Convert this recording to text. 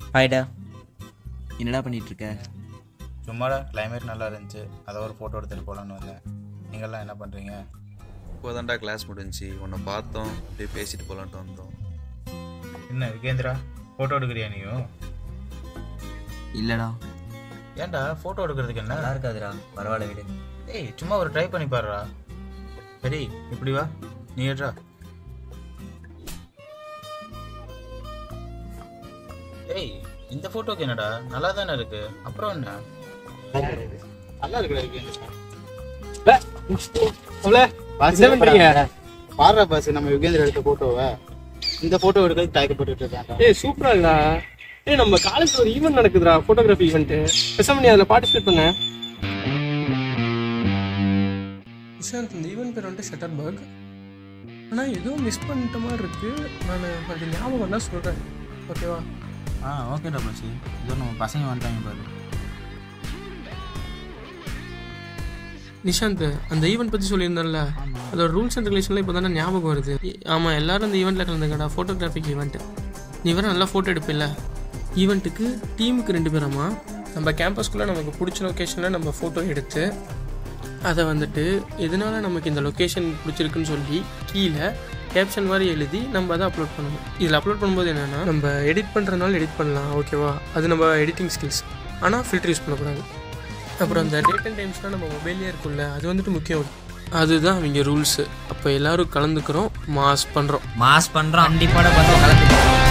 ஹாய்டா என்னடா பண்ணிட்டு இருக்க சும்மாடா கிளைமேட் நல்லா இருந்துச்சு அதை ஒரு ஃபோட்டோ எடுத்துகிட்டு போகலான்னு வந்தேன் நீங்கள்லாம் என்ன பண்ணுறீங்க இப்போதான்டா கிளாஸ் முடிஞ்சுச்சு உன்னை பார்த்தோம் அப்படியே பேசிட்டு போலான்ட்டு வந்தோம் என்ன விகேந்திரா ஃபோட்டோ எடுக்கிறியா நீயும் இல்லடா ஏன்டா ஃபோட்டோ எடுக்கிறதுக்கு என்ன நல்லா இருக்காதுடா பரவாயில்ல விடு ஏய் சும்மா ஒரு ட்ரை பண்ணி பாருடா சரி இப்படி வா நீ எடுறா ஏய் இந்த ஃபோட்டோக்கு என்னடா நல்லா தானே இருக்கு அப்புறம் என்ன நல்லா இருக்குடா பாடுற பாஸ் நம்ம யுகேந்திர எடுத்த போட்டோவை இந்த போட்டோ எடுக்கிறது தயக்கப்பட்டு இருக்காங்க ஏய் சூப்பரா இருக்குடா ஏய் நம்ம காலேஜ்ல ஒரு ஈவென்ட் நடக்குதுடா போட்டோகிராஃபி ஈவெண்ட் பேசாம நீ அதில் பார்ட்டிசிபேட் பண்ண நிஷாந்த் இந்த ஈவெண்ட் பேர் வந்துட்டு ஷட்டர் பர்க் ஆனால் ஏதோ மிஸ் பண்ணிட்ட மாதிரி இருக்கு நான் அது ஞாபகம் தான் சொல்கிறேன் ஓகேவா ஆ ஓகேடா பாஸ் இதோ நம்ம பசங்க வந்துட்டாங்க பாரு நிஷாந்த் அந்த ஈவெண்ட் பற்றி சொல்லியிருந்தேன்ல அதோட ரூல்ஸ் அண்ட் ரெகுலேஷன்லாம் இப்போ தானே ஞாபகம் வருது ஆமாம் எல்லாரும் அந்த ஈவெண்ட்டில் கலந்துக்கடா ஃபோட்டோகிராஃபிக் ஈவெண்ட்டு நீ வேற நல்லா ஃபோட்டோ எடுப்பில்ல ஈவெண்ட்டுக்கு டீமுக்கு ரெண்டு பேராமா நம்ம கேம்பஸ்குள்ளே நமக்கு பிடிச்ச லொக்கேஷனில் நம்ம ஃபோட்டோ எடுத்து அதை வந்துட்டு எதனால நமக்கு இந்த லொக்கேஷன் பிடிச்சிருக்குன்னு சொல்லி கீழே கேப்ஷன் மாதிரி எழுதி நம்ம அதை அப்லோட் பண்ணணும் இதில் அப்லோட் பண்ணும்போது என்னென்னா நம்ம எடிட் பண்ணுறதுனால எடிட் பண்ணலாம் ஓகேவா அது நம்ம எடிட்டிங் ஸ்கில்ஸ் ஆனால் ஃபில்டர் யூஸ் பண்ணக்கூடாது அப்புறம் அந்த டேட் அண்ட் டைம்ஸ்லாம் நம்ம மொபைல்லே இருக்கும்ல அது வந்துட்டு முக்கியம் அதுதான் அவங்க ரூல்ஸு அப்போ எல்லாரும் கலந்துக்கிறோம் மாஸ் பண்ணுறோம் மாஸ் பண்ணுறோம் கண்டிப்பாக பார்த்தா கலந்து